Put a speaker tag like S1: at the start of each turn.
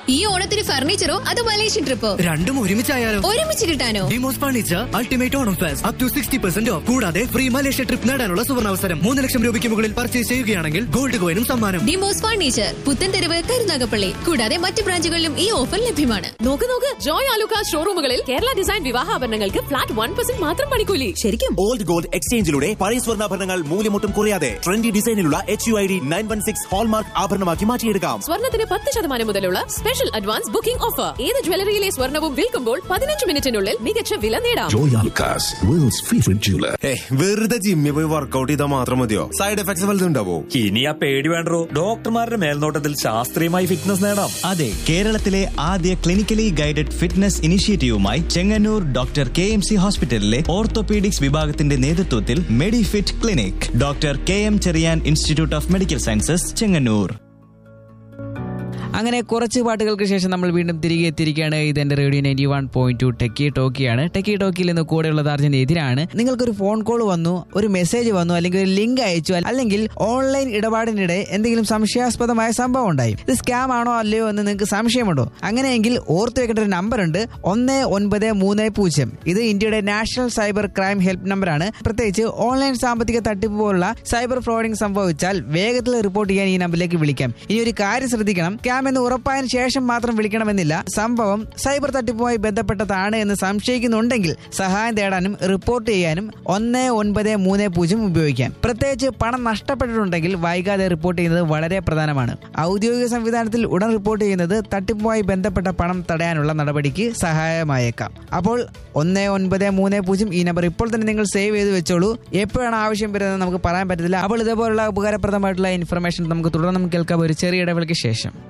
S1: ഈ ഓണത്തിന് ഫർണിച്ചറോ അതോ മലേഷ്യൻ ട്രിപ്പോ
S2: രണ്ടും ഒരുമിച്ചായാലോ
S1: ഒരുമിച്ച് കിട്ടാനോ
S2: Demos furniture ultimate Onam fest up to sixty percent off കൂടാതെ ഫ്രീ മലേഷ്യ ട്രിപ്പ് നേടാനുള്ള സുവർണാവസരം മൂന്ന് ലക്ഷം രൂപയ്ക്ക് മുകളിൽ പർച്ചേസ് ചെയ്യുകയാണെങ്കിൽ ഗോൾഡ് കോയിനും സമ്മാനം
S1: ഡിമോസ് ഫർണിച്ചർ പുത്തൻതെരുവ് കരുനാഗപ്പള്ളി കൂടാതെ മറ്റ് ബ്രാഞ്ചുകളിലും ഈ ഓഫർ ലഭ്യമാണ്
S3: നോക്ക് നോക്ക് ജോയ് ആലുക്ക ഷോറൂമുകളിൽ കേരള ഡിസൈൻ വിവാഹാഭരണങ്ങൾക്ക് ഫ്ലാറ്റ് വൺ പെർസെന്റ് മാത്രം പണിക്കൂലി ശരിക്കും
S4: ഓൾഡ് ഗോൾഡ് എക്സ്ചേഞ്ചിലൂടെ പഴയ സ്വർണ്ണാഭരണങ്ങൾ മൂല്യമൊട്ടും കുറയാതെ ട്രെൻഡി ഡിസൈനിലുള്ള H U I D nine one six hallmark ആഭരണമാക്കി മാറ്റിയെടുക്കാം
S3: സ്വർണത്തിന് പത്ത് ശതമാനം മുതലുള്ള സ്പെഷ്യൽ അഡ്വാൻസ് ബുക്കിംഗ് ഓഫർ ഏത് ജ്വല്ലറിയിലെ സ്വർണവും വിൽക്കുമ്പോൾ പതിനഞ്ച് മിനിറ്റിനുള്ളിൽ മികച്ച വില നേടാം
S5: Joy Alucas, world's favorite jeweler.
S6: ഏ വെറുതെ ജിമ്മിൽ പോയി വർക്കൗട്ട് ചെയ്താൽ മാത്രം മതിയോ സൈഡ് എഫക്ട്സ് വല്ലതും ഉണ്ടാവോ
S7: ഇനി ആ പേടി വേണ്ടോ ഡോക്ടർമാരുടെ മേൽനോട്ടത്തിൽ ശാസ്ത്രീയമായി ഫിറ്റ്നസ് നേടാം
S8: അതെ കേരളത്തിലെ ആദ്യ ക്ലിനിക്കലി ഗൈഡഡ് ഫിറ്റ്നസ് ഇനിഷ്യേറ്റീവുമായി Chengannur doctor K M C ഹോസ്പിറ്റലിലെ ഓർത്തോപീഡിക്സ് വിഭാഗത്തിന്റെ നേതൃത്വത്തിൽ Medifit clinic doctor K M Cherian institute of medical sciences Chengannur
S9: അങ്ങനെ കുറച്ച് പാട്ടുകൾക്ക് ശേഷം നമ്മൾ വീണ്ടും തിരികെ എത്തിയിരിക്കുകയാണ് ഇത് എന്റെ radio ninety one point two techie ടോക്കിയാണ് ടെക്കി ടോക്കിയിൽ നിന്ന് കൂടെയുള്ളത് അർജന്റ് എതിരാണ് നിങ്ങൾക്കൊരു ഫോൺ കോൾ വന്നു ഒരു മെസ്സേജ് വന്നു അല്ലെങ്കിൽ ഒരു ലിങ്ക് അയച്ചു അല്ലെങ്കിൽ ഓൺലൈൻ ഇടപാടിനിടെ എന്തെങ്കിലും സംശയാസ്പദമായ സംഭവം ഉണ്ടായി ഇത് സ്കാം ആണോ അല്ലയോ എന്ന് നിങ്ങൾക്ക് സംശയമുണ്ടോ അങ്ങനെയെങ്കിൽ ഓർത്തു വെക്കേണ്ട ഒരു നമ്പർ ഉണ്ട് ഒന്ന് ഒൻപത് മൂന്ന് പൂജ്യം ഇത് ഇന്ത്യയുടെ നാഷണൽ സൈബർ ക്രൈം ഹെൽപ്പ് നമ്പറാണ് പ്രത്യേകിച്ച് ഓൺലൈൻ സാമ്പത്തിക തട്ടിപ്പ് പോലുള്ള സൈബർ ഫ്രോഡിംഗ് സംഭവിച്ചാൽ വേഗത്തിൽ റിപ്പോർട്ട് ചെയ്യാൻ ഈ നമ്പറിലേക്ക് വിളിക്കാം ഇനി ഒരു കാര്യം ശ്രദ്ധിക്കണം സ്കാം എന്ന് ഉറപ്പായതിനു ശേഷം മാത്രം വിളിക്കണമെന്നില്ല സംഭവം സൈബർ തട്ടിപ്പുമായി ബന്ധപ്പെട്ടതാണ് എന്ന് സംശയിക്കുന്നുണ്ടെങ്കിൽ സഹായം തേടാനും റിപ്പോർട്ട് ചെയ്യാനും ഒന്ന് ഒൻപത് മൂന്ന് പൂജ്യം ഉപയോഗിക്കാം പ്രത്യേകിച്ച് പണം നഷ്ടപ്പെട്ടിട്ടുണ്ടെങ്കിൽ വൈകാതെ റിപ്പോർട്ട് ചെയ്യുന്നത് വളരെ പ്രധാനമാണ് ഔദ്യോഗിക സംവിധാനത്തിൽ ഉടൻ റിപ്പോർട്ട് ചെയ്യുന്നത് തട്ടിപ്പുമായി ബന്ധപ്പെട്ട പണം തടയാനുള്ള നടപടിക്ക് സഹായമായേക്കാം അപ്പോൾ ഒന്ന് ഒൻപത് മൂന്ന് പൂജ്യം ഈ നമ്പർ ഇപ്പോൾ തന്നെ നിങ്ങൾ സേവ് ചെയ്ത് വെച്ചോളൂ എപ്പോഴാണ് ആവശ്യം വരുന്നത് നമുക്ക് പറയാൻ പറ്റത്തില്ല അപ്പോൾ ഇതേപോലുള്ള ഉപകാരപ്രദമായിട്ടുള്ള ഇൻഫർമേഷൻ നമുക്ക് തുടർന്നും കേൾക്കാം ഒരു ചെറിയ ഇടവേളയ്ക്ക് ശേഷം